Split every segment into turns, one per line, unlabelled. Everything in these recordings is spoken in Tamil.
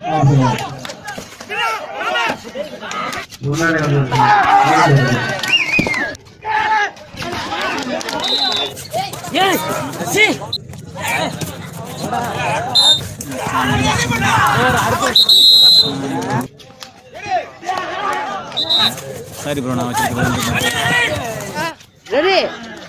முன்னாடி வந்து
சரி ப்ரோ நான் வச்சுருக்கேன்
ready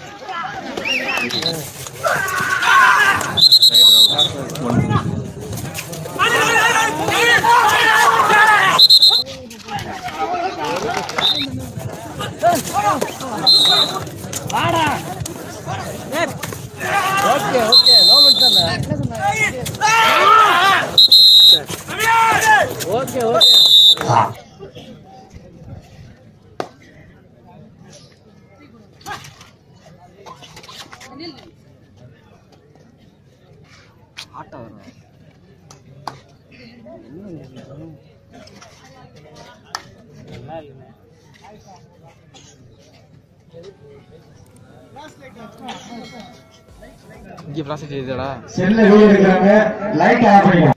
okay okay government okay okay auto வரும்
இங்கே ப்ராசஸ் செய்தடா
செல்ல வீடு இருக்கிறாங்க லைட் ஆஃப் பண்ணிக்கலாம்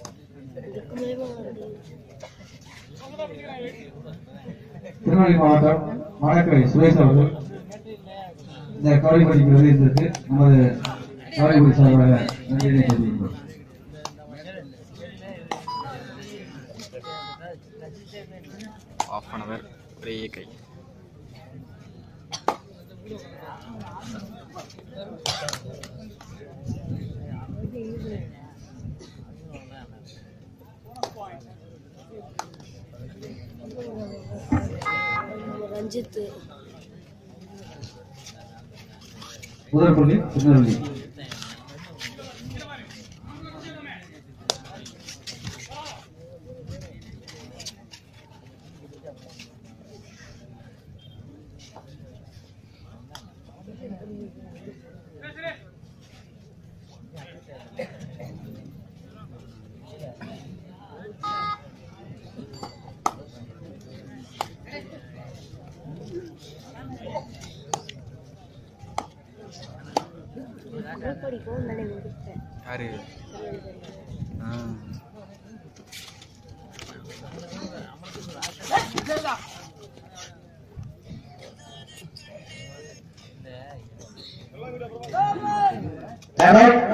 திருநெல்வேலி மாவட்டம் மணக்கரை சுரேஷ் அவர்கள் இந்த கவலைப்படி பிரதேசத்திற்கு நமது கவலைப்படி சார்பாக நன்றியை தெரிவிக்கிறோம்
ஆஃப் அன் அவர் ஒரே கை
ரஞ்சித்
முதல் புள்ளி திருநெல்வேலி
படிக்கும் நானே முடிப்பேன்
யாரு ஆ
Time out.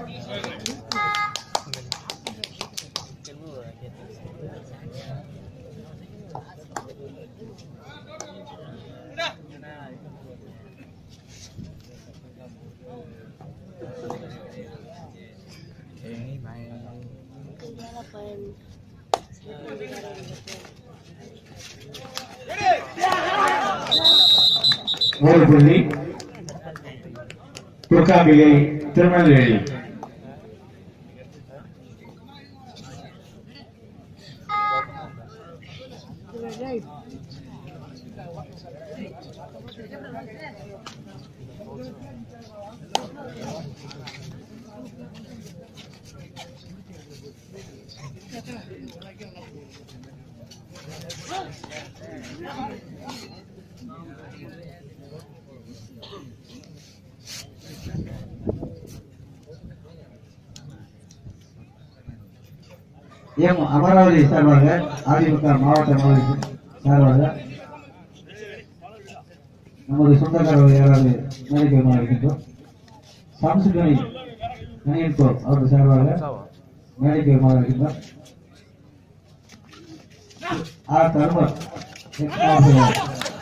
ஏய் பை
பயன்
முதல் புள்ளி துர்காம்பிகை திருநெல்வேலி எம் அமராவதி சார்பாக அதிமுக மாவட்ட மாவட்ட சார்பாக நமது சொந்தக்காரர்கள் யாராவது மேடைக்கு இருக்கின்றோம் சம்சுகனி நனியன்கோ அவர்கள் சார்பாக மேடைக்கு இருக்கின்றோம் ஆர் தர்மர் எக்ஸ் மாவட்ட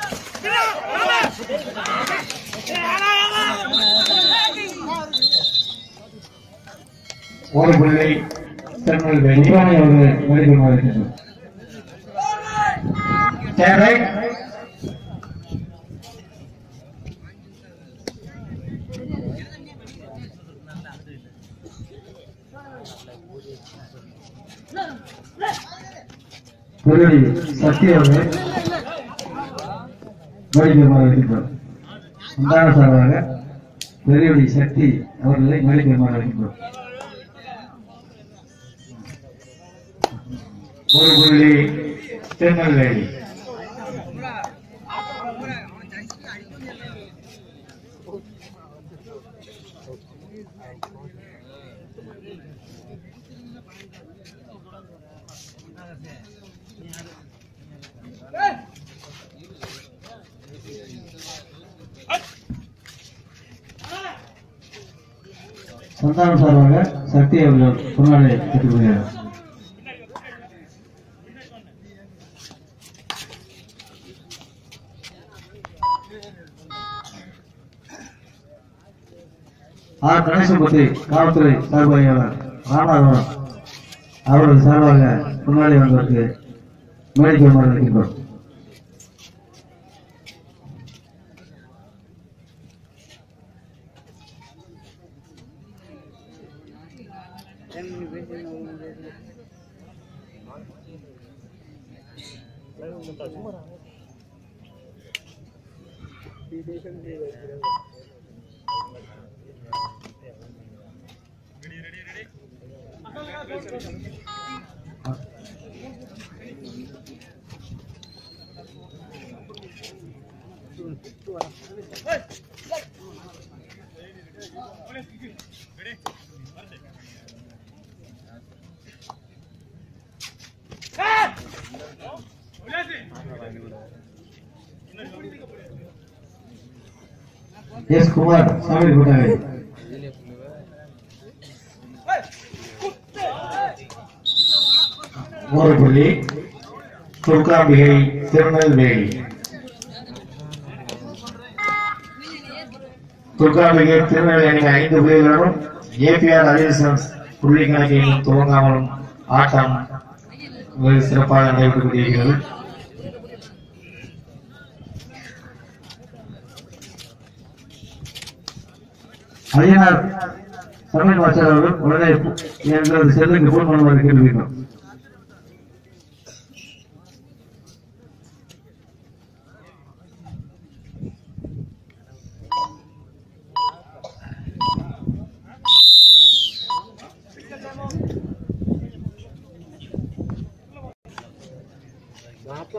ஒரு பிள்ளை திருநெல்வேலி இவானை அவர்கள் மேடைக்கு இருக்கின்றோம் தேவை பெருடி சக்தி அவர்கள் மேடைக்கு இருக்கின்றோம் உண்டான சார்பாக பெரியடி சக்தி அவர்களை மேடைக்கு இருக்கின்றோம் ஒரு புள்ளி திருநெல்வேலி சந்தானம் சார்பாக சக்தி அவர்கள் பொன்னாடை பெற்றுக் கொள்கிறார் ஆர் கணேசன்பட்டி காவல்துறை சார்பாக ராமநாதபுரம் அவர்கள் சார்பாக முன்னாடி வந்தவருக்கு மேடைக்கு வருமாறு இருக்கின்றோம் எஸ் குமார் சாமி கொண்டாங்க ஒரு புள்ளி துர்காம்பிகை திருநெல்வேலி துர்காம்பிகை திருநெல்வேலி அணிக்கு ஐந்து புள்ளிகளும் ஏபிஆர் அலிசன்ஸ் புள்ளி கணக்கில் துவங்காமலும் ஆட்டம் வெகு சிறப்பாக நடைபெற்றுக் கொண்டிருக்கிறது ஐயனார் தமிழ் வாசகர் அவர்கள் உடனே எங்களது செல்லுக்கு போன் பண்ணுமாறு கேட்டுக்கிறோம்
பாப்பா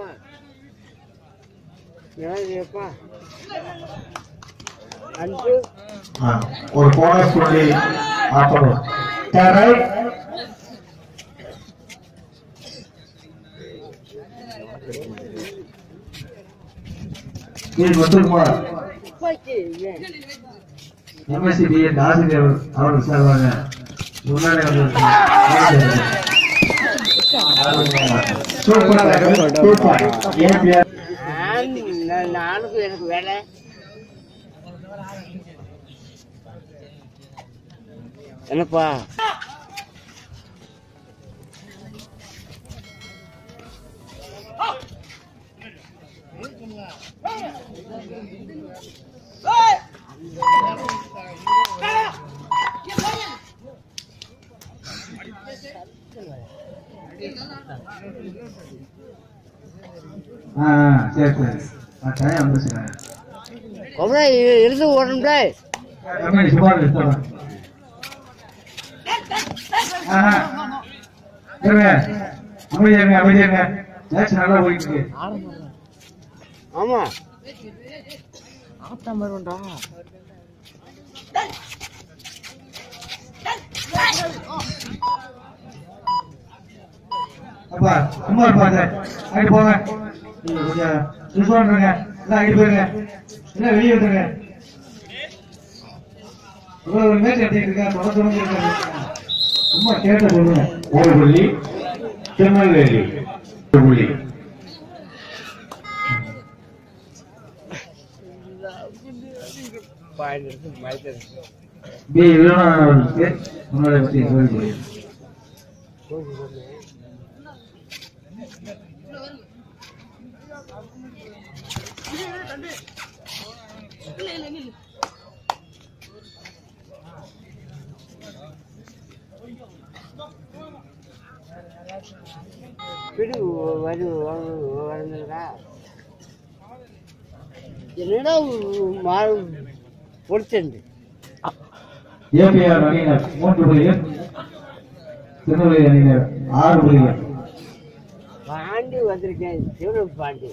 யாருப்பா அன்பு
ஆ, ஒரு போனஸ் புள்ளி ஆப்பணும் தரை என் வசந்தகுமார்
துப்பாக்கி ஏன்
எம்எஸ்சி பிஎட் ஆசிரியர் அவர்கள் சார்பாக முன்னாடி வந்திருக்கிறார். சூப்பராக சூப்பர் ஏபிஆர்
நான் நானுக்கு எனக்கு வேலை என்னப்பா
ஆ ஆ, சரி சரி ஆ டைம் வந்துச்சுங்க
அப்புறம் இருந்து ஓடணும்ல
ரமேஷ் சுமார் எடுத்துடலாம் ஆஹா இருங்க அமைதியா இருங்க அமைதியா இருங்க மேட்ச் நல்லா போயிட்டு இருக்கு
ஆமா
ஆட்டம் வரும்டா
அப்பா சும்மா இருப்பாங்க அங்கிட்டு போங்க நீங்க கொஞ்சம் சுசுவாண்டுருங்க எல்லாம் அங்கிட்டு போயிருங்க எல்லாம் வெளியே வந்துருங்க இவ்வளவு ஒரு மேட்ச் எடுத்துட்டு இருக்கேன் தொடர்ந்து தொடர்ந்து இருக்காங்க சும்மா கேட்ட சொல்லுங்க ஒரு புள்ளி திருநெல்வேலி ஒரு புள்ளி
பாயிண்ட் எடுத்து மயக்க
பி விருதுநகர் அவர்களுக்கு முன்னாடி பற்றி சொல்லி
பிடி வரு வரணுங்களா என்னடா மாறு பொடிச்சண்டு
ஏபிஆர் அணியினர் மூன்று புள்ளிகள் திருநெல்வேலி அணியினர் ஆறு புள்ளிகள்
பாண்டி வந்திருக்கேன் சிவன பாண்டி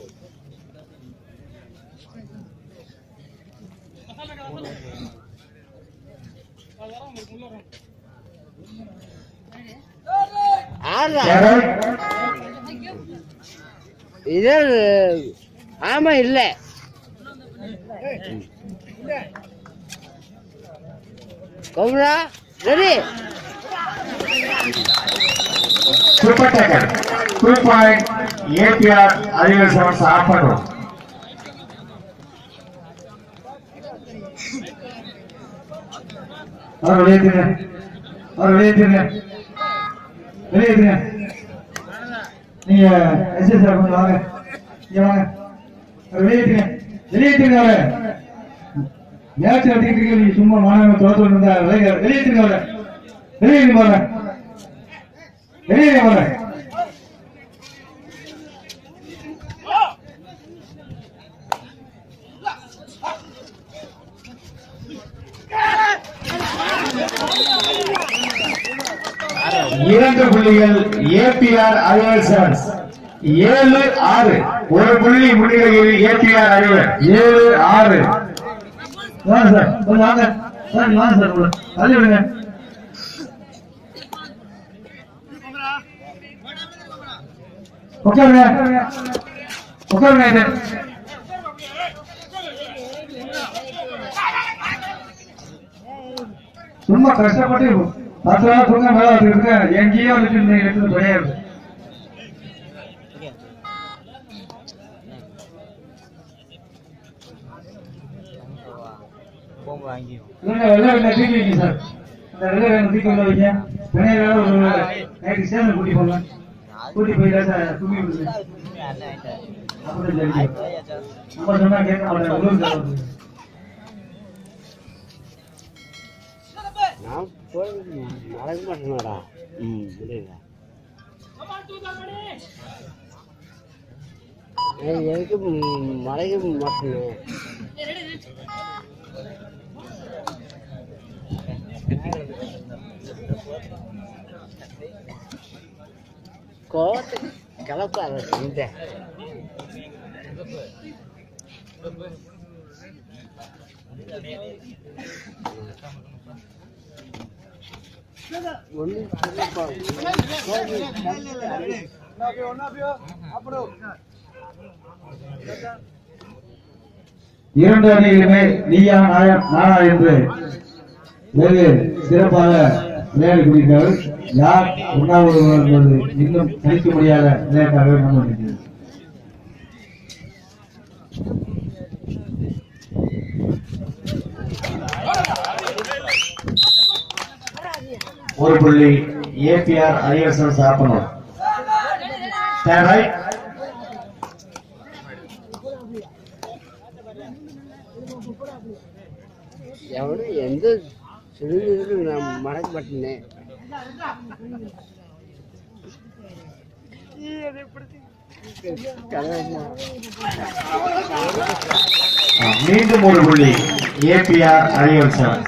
ஆறா
யாராவது
இது ஆமா இல்ல கவுரா ready
super tackle two point APR அறிவியல் செவன் சாப்பிடும் அவர் வெளியேற்றுங்க அவர் வெளியேற்றுங்க வெளியேற்றுங்க நீங்க எஸ்எஸ் சார் கொஞ்சம் வாங்க இங்க வாங்க அவர் வெளியேற்றுங்க வெளியேற்றுங்க அவரை மேட்ச் நடத்திட்டு இருக்கீங்க நீங்க சும்மா மாணவன் தோற்று இருந்தா வெளியே- வெளியேற்றுங்க அவரை வெளியேற்றுங்க அவரை வெளியே வரேன் இரண்டு புள்ளிகள் ஏபிஆர் அறிவல்சன்ஸ் ஏழு ஆறு ஒரு புள்ளி முன்னிலையில் ஏபிஆர் அறிவர் ஏழு ஆறு வாங்க சார் கொஞ்சம் வாங்க சார் வாங்க சார் உள்ள. தள்ளி விடுங்க உட்காருங்க உட்காருங்க இது. சும்மா கஷ்டப்பட்டு பத்து நாள் தூங்க மேல இருக்கு எங்கேயோ வச்சுட்டு எடுத்து போயாது இல்லைங்க வெள்ளை வெள்ளை தூக்கி வைங்க சார் இந்த வெள்ளை வெள்ளை தூக்கி உள்ள வைங்க பிணையில ஒரு நைட்டு சேர்ந்து கூட்டி போங்க கூட்டி போய் சார் தூக்கி விடுங்க அப்படி சரி நம்ம சொன்னா கேட்க மாட்டேன் உள்ளூர்
நான் போய் நடக்க மாட்டேனாடா ம் முடியல ஏய், எனக்கு ம், மறைக்க மாட்டேன் கோவத்தை கிளப்பாத இந்த ஒன்றும் சொல்லப்பா
இரண்டு அணிகளுமே நீயா நாயா நானா என்று வெகு சிறப்பாக விளையாடி கொண்டிருக்கிறார்கள் யார் உண்ணாவது என்பது இன்னும் கணிக்க முடியாத விளையாட்டாகவே நடந்து கொண்டிருக்கிறது ஒரு புள்ளி ஏபிஆர் ஐஎஸ்எல் சாப்பிடணும் Stand right.
எவனும் எந்த சிறுமிகளும் நான் மறக்க மாட்டேனே
மீண்டும் ஒரு புள்ளி ஏபிஆர் அறிவியல் செவன்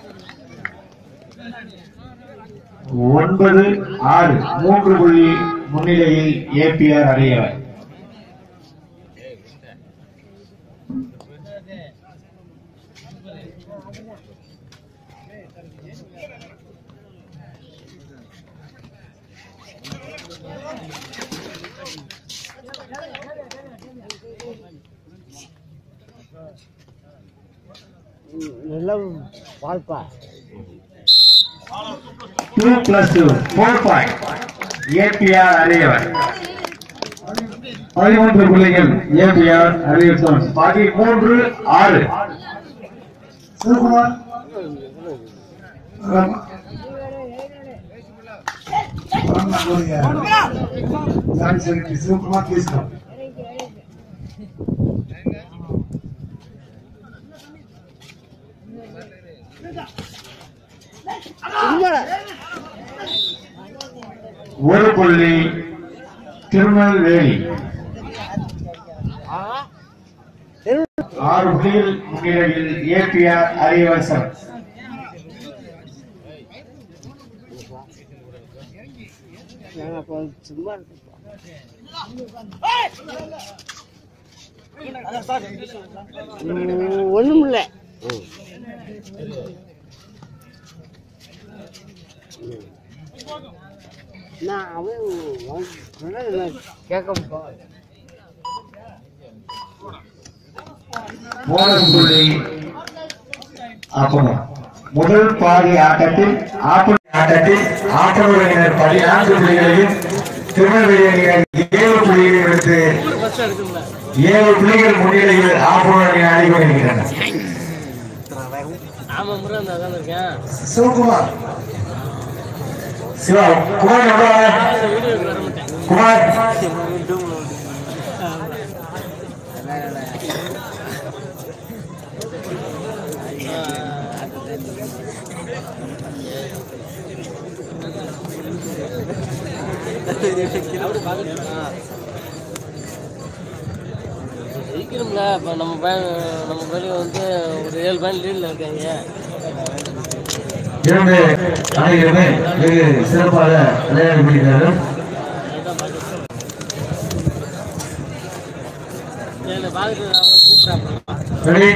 ஒன்பது ஆறு மூன்று புள்ளி முன்னிலையில் ஏபிஆர் அறியவர்
நல்லா வாழ்ப்பா
two plus two four point APR அறியவர் பதிமூன்று புள்ளிகள் ஏபிஆர் அறிவியல் செவன் பதிமூன்று ஆறு சிவகுமார் சிவகுமார் பேசுகிறோம்
சும்மாடா
ஒரு புள்ளி திருநெல்வேலி ஆறு புள்ளிகள் முன்னிலையில் ஏபிஆர் அறிவசன்
நான் அப்போ சும்மா இருக்கப்பா ஒன்றும் இல்லை நான் அவன் சொன்னது கேட்க
போனஸ் புள்ளி ஆப்பனம் முதல் பாதி ஆட்டத்தில் ஆப்பன ஆட்டத்தில் ஆப்பனூர் அணியினர் பதினான்கு புள்ளிகளையும் திருநெல்வேலி அணியினர் ஏழு புள்ளிகளையும் எடுத்து ஏழு புள்ளிகள் முன்னிலையில் ஆப்பனூர் அணி ஆடிக்கொண்டிருக்கின்றனர்
ஆமா முறை நான் தான் இருக்கேன்
சிவகுமார் சிவா குமார் எவ்வளவு ஆளு?
வீடியோக்கு வர மாட்டேன்
குமார்
ஜெயிக்கணும்ல இப்போ நம்ம பையன் நம்ம பையன் வந்து ஒரு ஏழு பையன் லீடில் இருக்காங்க
இரண்டு அணிகளுமே வெகு சிறப்பாக விளையாடி முடிக்கிறார்கள்
என்னை பார்த்துட்டு அவரை கூப்பிட்றாப்பா
ரெடி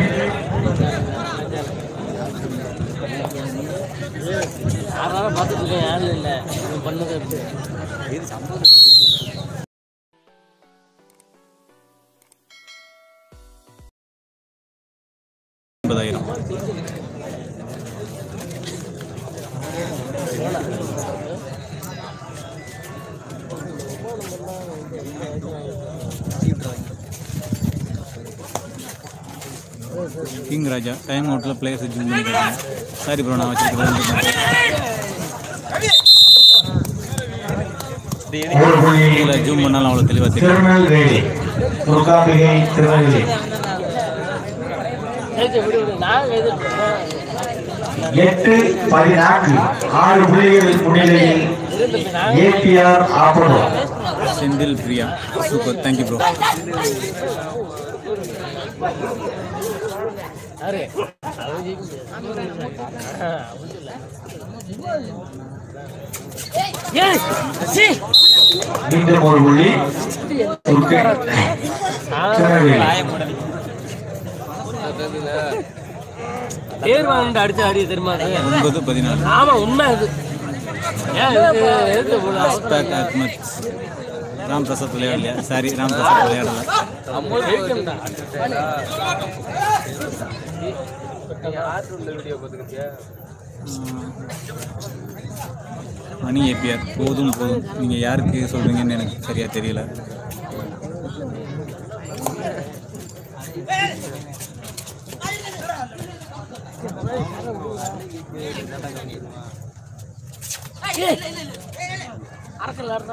ஆறு நேரம் பார்த்துட்டு இருக்கேன் யாரும் இல்லை இவன் பண்ணது எப்படி
ஐம்பதாயிரம் கிங் ராஜா டைம் அவுட்டில் பிளேயர்ஸ் ஜூம் பண்ணிக்கிறேன் சாரி ப்ரோ நான் வச்சுருக்கேன்
ஒரு புள்ளி
இதில் ஜூம் பண்ணாலும் அவ்வளோ தெளிவாக தெரியும்
திருநெல்வேலி துர்காம்பிகை திருநெல்வேலி
எழுதி விடு விடு நான் எழுதிட்டு
எட்டு பதினான்கு ஆறு புள்ளிகள் முன்னிலையில் APR Appanur
Senthil Priya super thank you bro
யாரு அவன் ஜெயிக்க முடியாது ஆ, அவன் இல்ல. ஏய், சீ.
மீண்டும் ஒரு புள்ளி துர்க்கை திருநெல்வேலி
பேர் வாங்கிட்டு அடிச்சு அடி தெரியுமா அது?
ஒன்பது பதினாலு
ஆமா உண்மை அது ஏன் இதுக்கு எதுக்கு இவ்வளவு அவசரம்?
பேக் அஹ்மத் ராம் பிரசாத் விளையாடலையா சாரி ராம் பிரசாத் விளையாடல
ஜெயிக்கணும்டா.
மணி ஏபிஆர் போதும் போதும் நீங்கள் யாருக்கு சொல்கிறீங்கன்னு எனக்கு சரியாக தெரியல
அரக்கல் ஆடுறா.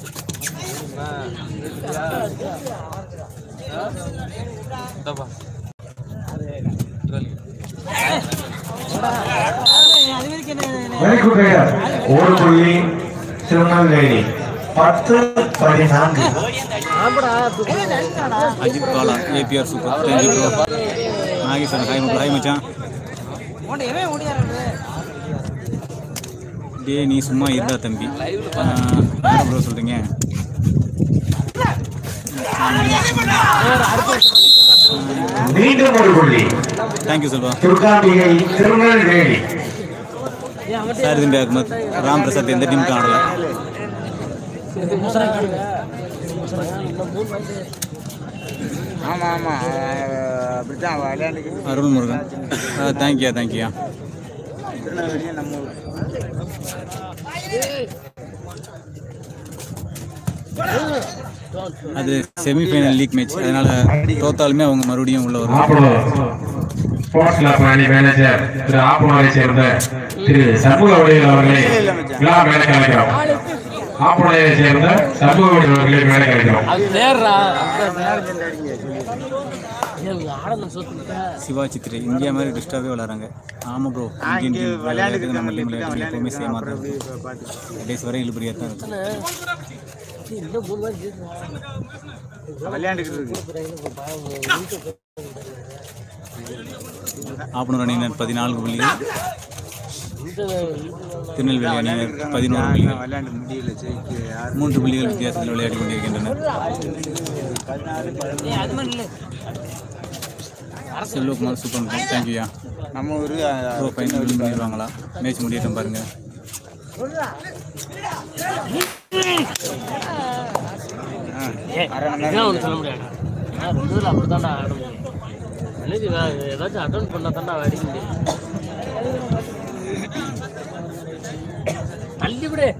வெரி குட் ரைடர் ஒரு புள்ளி திருநெல்வேலி பத்து பதினான்கு
ஆமாடா,
அஜித் காலா APR super thank you bro Nageswaran hi hi மச்சான் டே நீ சும்மா இருடா தம்பி என்ன ப்ரோ சொல்கிறீங்க
மீண்டும் ஒரு புள்ளி
தேங்க்யூ செல்வா
துர்காம்பிகை திருநெல்வேலி
சாரி தம்பி அஹ்மத் ராம் பிரசாத் எந்த டீமுக்கும் ஆடல
ஆமாம் ஆமாம் அப்படித்தான் விளையாண்டுக்கிட்டு
அருள் முருகன் தேங்க்யூ தேங்க்யூ
திருநெல்வேலியே நம்ம ஊர்
அது செமிஃபைனல் லீக் மேட்ச் அதனால தோத்தாலுமே அவங்க மறுபடியும் உள்ள வருவாங்க
ஆப்பனூர் ஸ்போர்ட்ஸ் கிளப் அணி மேனேஜர் திரு ஆப்பனூரை சேர்ந்த திரு சண்முக வடிவில் அவர்களை விழா மேடைக்கு அழைக்கிறோம் ஆப்பனூரை சேர்ந்த சண்முக வடிவில் அவர்களை மேடைக்கு அழைக்கிறோம்
அது நேர்றா ஆடணும் சொத்து
சிவா சித்ரே இந்தியா மாதிரி டிஸ்டாவே விளாட்றாங்க ஆமாம் ப்ரோ இந்தியன் டீம் விளையாடுறது நம்ம டீம் விளையாடுறது எப்பவுமே சேமாக தான் இருக்கும் கடைசி வரை இழுபறியாக தான் இருக்கும்
இன்னும் மூணு வாரம் ஜெயிக்கணும்
விளையாண்டுக்கிட்டு இருக்கு
ஆப்பனூர் அணியினர் பதினான்கு புள்ளிகள்
இந்த
திருநெல்வேலி அணியினர் பதினோரு புள்ளிகள்
விளையாண்டு முடியல ஜெயிக்க யார்
மூன்று புள்ளிகள் வித்தியாசத்தில் விளையாடி கொண்டிருக்கின்றனர் செல்வகுமார் சூப்பர் தேங்க்யூயா
நம்ம ஊர்
ப்ரோ ஃபைனல் வின் பண்ணிடுவாங்களா மேட்ச் முடியட்டும் பாருங்க
இதெல்லாம் ஒன்று சொல்ல முடியாது ரெண்டு இதில் அப்படி தான்டா ஆட முடியும் அன்னைக்கு நான் ஏதாச்சும் அட்டன் பண்ணா தாண்டா அடிக்க முடியும் தள்ளி விடு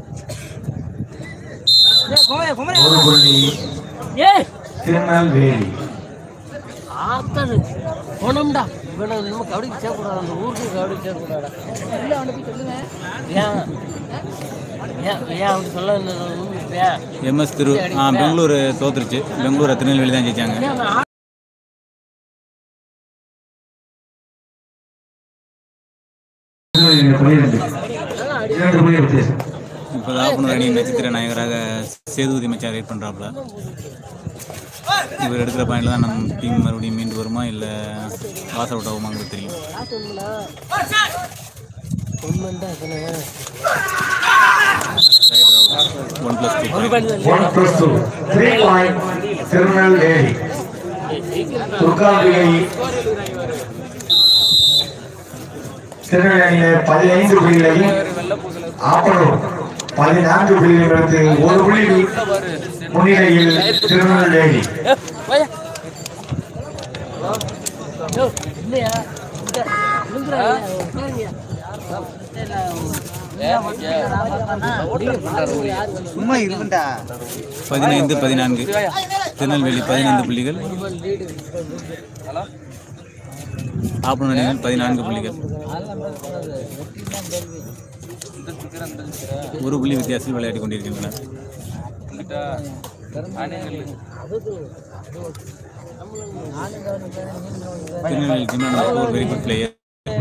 ஒரு புள்ளி
ஏய்
திருநெல்வேலி
ஆத்தாது போனோம்டா இவனை நம்ம கபடிக்கு சேர்க்கூடாது அந்த ஊருக்கு கபடிக்கு சேர்க்கூடாடா ஏன் ஏன் ஏன் அப்படி சொல்ல ஏன்
எம்எஸ் திரு ஆ பெங்களூர் தோத்துருச்சு பெங்களூர் திருநெல்வேலி தான் ஜெயிச்சாங்க
ஏன் நான்
திருநெல்வேலி பன்னிரெண்டு இரண்டு புள்ளி வித்தியாசம்
இப்போ ஆப்பனூர் அணி நட்சத்திர நாயகராக சேதுபதி மச்சான் வெயிட் பண்ணுறாப்புல இவர் எடுக்கிற பாயிண்டில் தான் நம்ம டீம் மறுபடியும் மீண்டு வருமா இல்லை வாசல் அவுட் ஆகுமாங்கிறது தெரியும்
உண்மைண்டா
one plus two
one plus two three point Tirunelveli Durgambigai Tirunelveli அணியினர் பதினைந்து புள்ளிகளையும் ஆப்பனூர் பதினான்கு புள்ளிகளையும் எடுத்து ஒரு புள்ளி முன்னிலையில் திருநெல்வேலி
இல்லையா இந்த விழுந்துடா, உட்காருங்க.
சும்மா இருக்குண்டா
பதினைந்து பதினான்கு திருநெல்வேலி பதினைந்து புள்ளிகள் ஆப்பனூர் அணிகள் பதினான்கு புள்ளிகள் ஒரு புள்ளி வித்தியாசத்தில் விளையாடி கொண்டிருக்கின்றனர் திருநெல்வேலி டீம் ஒரு very good player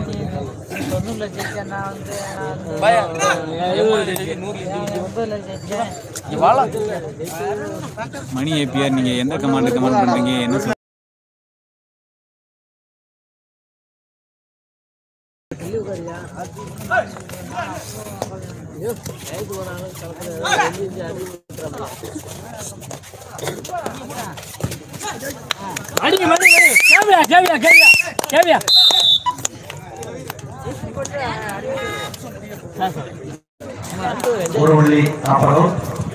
Mani APR நீங்க எந்த கமாண்ட் கமாண்ட் பண்றீங்க என்ன சொல்
அடிங்க மணி கேவியா கேவியா கேவியா கேவியா
ஒரு புள்ளி ஆப்பனூர்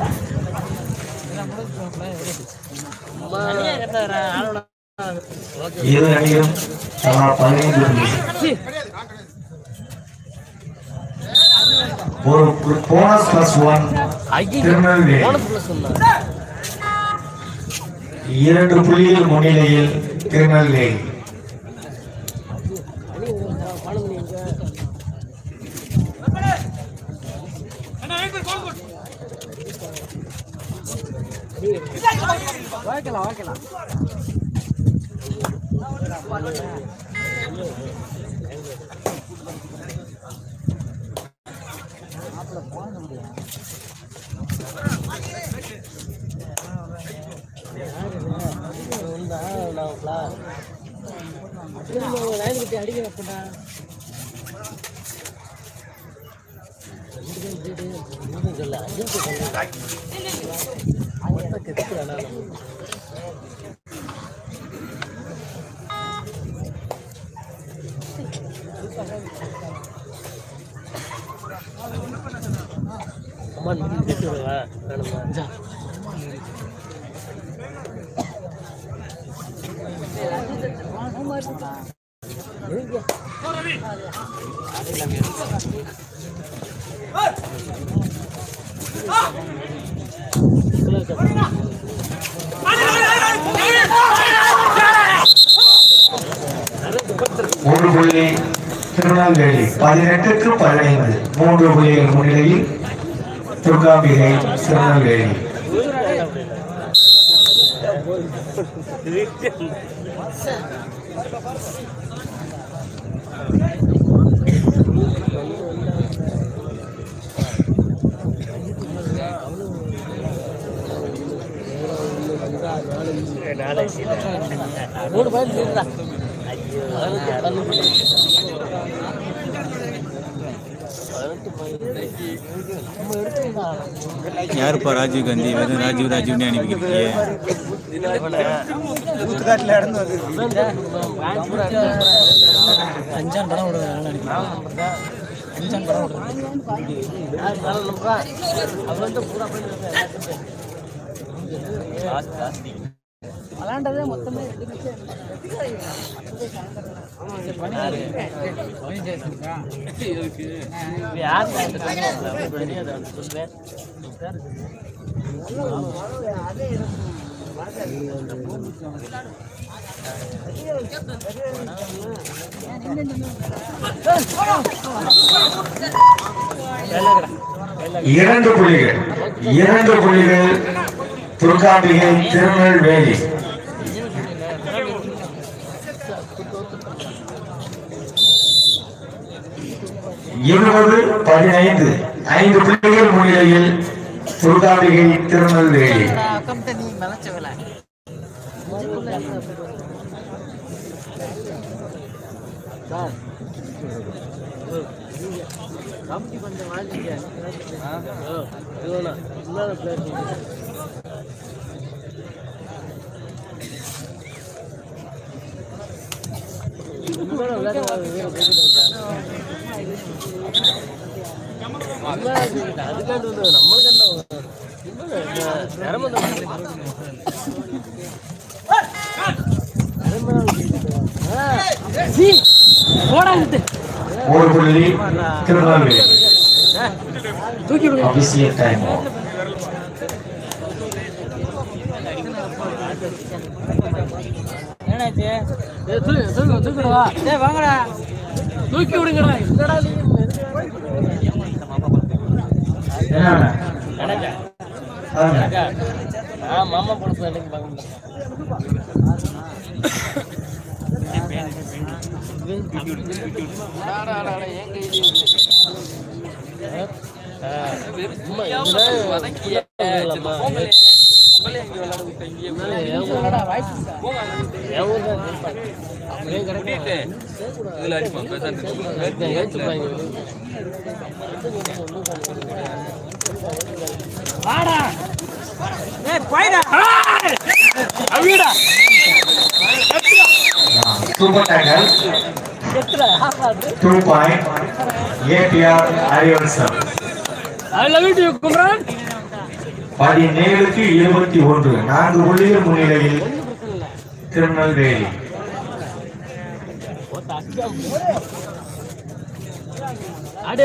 இரு அணியும் தலா பதினைந்து புள்ளி ஒரு போனஸ் பிளஸ் ஒன் திருநெல்வேலி இரண்டு புள்ளிகள் முன்னிலையில் திருநெல்வேலி
அம்மா நீ கேட்டு வேணுமா
ஒரு புள்ளி திருநெல்வேலி பதினெட்டுக்கு பதினைந்து மூன்று புள்ளிகள் முன்னிலையில் துர்காம்பிகை திருநெல்வேலி
மூணு பாயிண்ட் இருக்குடா ஐயோ பதினஞ்சு பதினஞ்சு பதினெட்டு பதினஞ்சு நம்ம எடுத்துருந்தா
யாருப்பா ராஜீவ் காந்தி வெறும் ராஜீவ் ராஜீவ்னே அனுப்பிக்கிறீங்க
ஊத்துக்காட்டுல இருந்து வந்து
அஞ்சாம் படம் விடுவேன் அஞ்சாம் படம் விடுவேன் அது வந்து பூரா பண்ணி விளாண்டதே மொத்தமே ரெண்டு
இரண்டு புள்ளிகள் இரண்டு புள்ளிகள் துர்காம்பிகை திருநெல்வேலி இருபது பதினைந்து ஐந்து புள்ளிகள் முன்னிலையில் துர்காம்பிகை திருநெல்வேலி
கம்பெனி மலைச்சவல
சார் கம்பி கொஞ்சம் வாங்கிக்க இதுனா இன்னொரு பிளேட் அதுக்காண்டு வந்து நம்மளுக்கு என்ன போடாது
ஒரு புள்ளி திருநெல்வேலி
தூக்கி விடுங்க
அபிஷியல் டைம்
என்னாச்சு
ஏய், தூக்கு தூக்கு தூக்கிடுவா
டேய் வாங்கடா
தூக்கி விடுங்கடா என்னடா நீ ஆ மாமா பொழுது எனக்கு பார்க்க முடியும்
டேய் போய்டா
super tackle two point APR அறிவரசம்
I love you, Kumran.
பதினேழுக்கு இருபத்தி ஒன்று நான்கு புள்ளிகள் முன்னிலையில் திருநெல்வேலி
அடே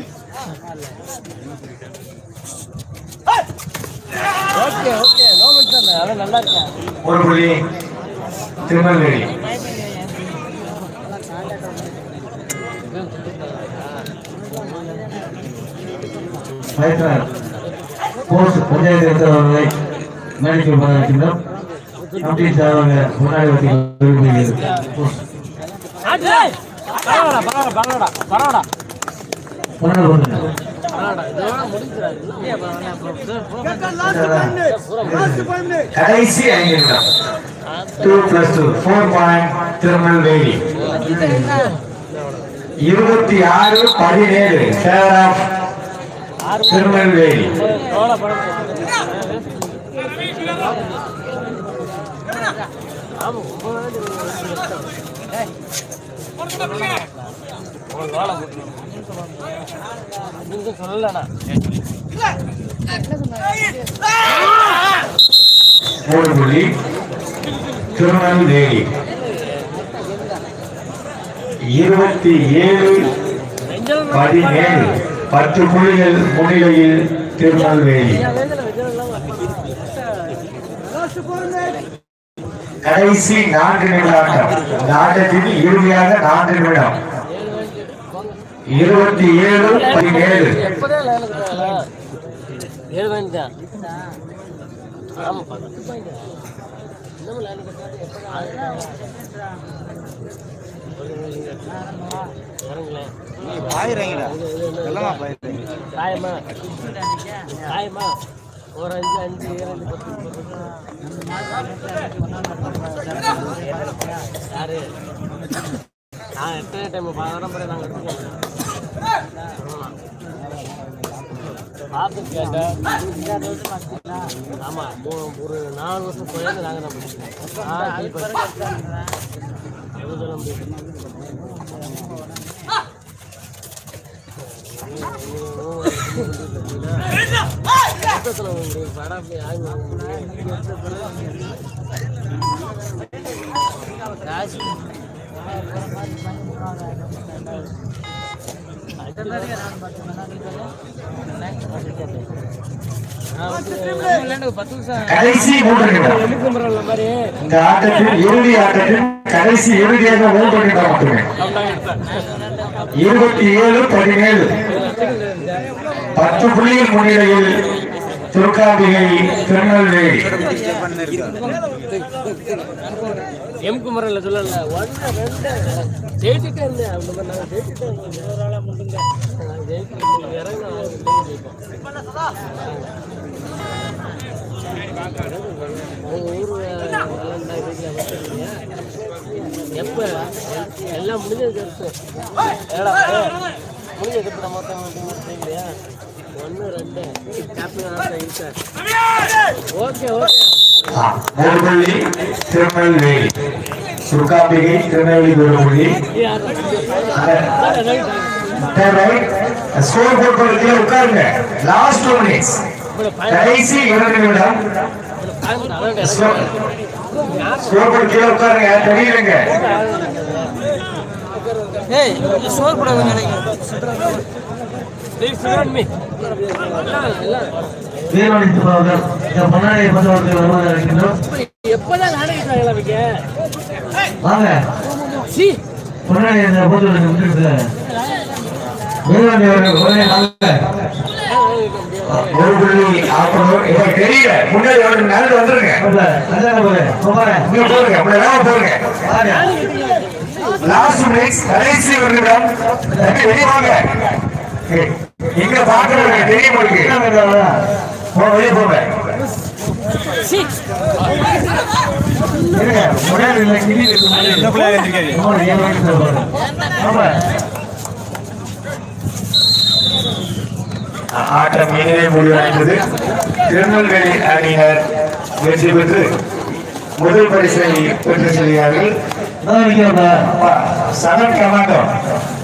ஓகே ஓகே நோ மென்ஷன் அவன் நல்லா இருக்கா
ஒரு புள்ளி திருநெல்வேலி போஸ்ட் பஞ்சாயத்து எடுத்தவர்களை மேடைக்கு இருக்கின்றோம் அப்படி சார்பாக முன்னாடி வட்டி
அடே பரவாடா பரவாடா பரவாடா பரவாடா
முன்னாடி கொண்டு
பரவாடா இதோட முடிஞ்சிராது இல்லையா
கடைசி ஐந்து நிமிடம் two plus two four point Tirunelveli இருபத்தி ஆறு பதினேழு ஃபேவர் ஆஃப் திருநெல்வேலி
எவ்வளோ படம் ஆமா ரொம்ப வேலை நீங்க சொல்லலண்ணா
மூணு புள்ளி திருநெல்வேலி இருபத்தி ஏழு பதினேழு பத்து புள்ளிகள் முன்னிலையில் திருநெல்வேலி கடைசி நான்கு நிமிட ஆட்டம் இந்த ஆட்டத்தின் இறுதியாக நான்கு நிமிடம் இருபத்தி ஏழு பதினேழு
எப்போதே லைனில் இருக்காங்களா ஏழு பாயிண்ட் தான் ஆமாம் பத்து பாயிண்ட் இன்னமும் லைனில் இறங்குங்களேன்
நீ பாயிரங்கடா எல்லாம் பாயிரங்க
காயமா காயமா ஒரு அஞ்சு அஞ்சு இரண்டு பத்து யாரு நான் எத்தனை டைம் பரம்பரை நாங்கள் எடுத்துக்கோங்க பார்த்து கேட்டேன் ஆமாம் ஒரு நாலு வருஷம் போய் நாங்கள் நம்ம ஆ எவ்வளோ சொல்ல முடியும் படம்
கடைசி மூன்று நிமிடம்
மாதிரி
இந்த ஆட்டத்தில் இறுதி ஆட்டத்தில் கடைசி இறுதியாக மூன்று நிமிடம் மட்டுமே இருபத்தி ஏழு பதினேழு பத்து புள்ளிகள் முன்னிலையில் துர்காம்பிகை திருநெல்வேலி
எம் குமரன்ல சொல்லல ஒன்று ரெண்டு ஜெயிச்சுட்டே இருந்தேன் அந்த மாதிரி நாங்கள் ஜெயிச்சுட்டேன் இருபது ஆளாக மட்டுங்க நாங்கள் ஜெயிச்சு இறங்க ஊர் எப்போ எல்லாம் முடிஞ்சது கருத்து ஏடா முடிஞ்சது இப்போ மொத்தம் இல்லையா ஒன்று ரெண்டு கேப்டன் சார் ஓகே ஓகே
மூன்று புள்ளி திருநெல்வேலி துர்காம்பிகை திருநெல்வேலி ஒரு புள்ளி ஸ்கோர் போர்ட் பக்கத்துல உட்காருங்க லாஸ்ட் டூ மினிட்ஸ் கடைசி இரண்டு நிமிடம் ஸ்கோர் போர்ட் கீழே உட்காருங்க தெரியலங்க
ஏய் சோறு கூட கொஞ்சம் நினைக்கிறேன்
வீரமணி அவர்கள் இந்த முன்னாடி பந்தவர்கள் வருவதாக இருக்கின்றோம்
எப்பதான் நாடகம் வைக்க
வாங்க
சி
முன்னாடி இந்த பொதுவெளிக்கு வந்துருக்கு வீரமணி அவர்கள் ஒரே நல்ல ஒரு புள்ளி ஆப்பணும் இப்ப தெரியல முன்னாடி ஒரு நடந்து வந்துருங்க இங்க போருங்க அப்படி எல்லாம் போருங்க லாஸ்ட் மினிட்ஸ் கடைசி ஒரு நிமிடம் தம்பி, வெளிய வாங்க இங்க பாக்குறவங்க தெரியும் உங்களுக்கு போ வெளியே போங்க இருங்க, முன்னாடி இல்ல, கிளி இருக்கு முன்னாடி.
இந்த பிள்ளையார் இருந்திருக்காரு
ஆமா, ஏழு வயசுல பாருங்க. ஆமா. ஆட்டம் இனிதே முடிவடைந்தது திருநெல்வேலி அணியினர் வெற்றி பெற்று முதல் பரிசை பெற்று செல்கிறார்கள் சதன் கமாண்டோ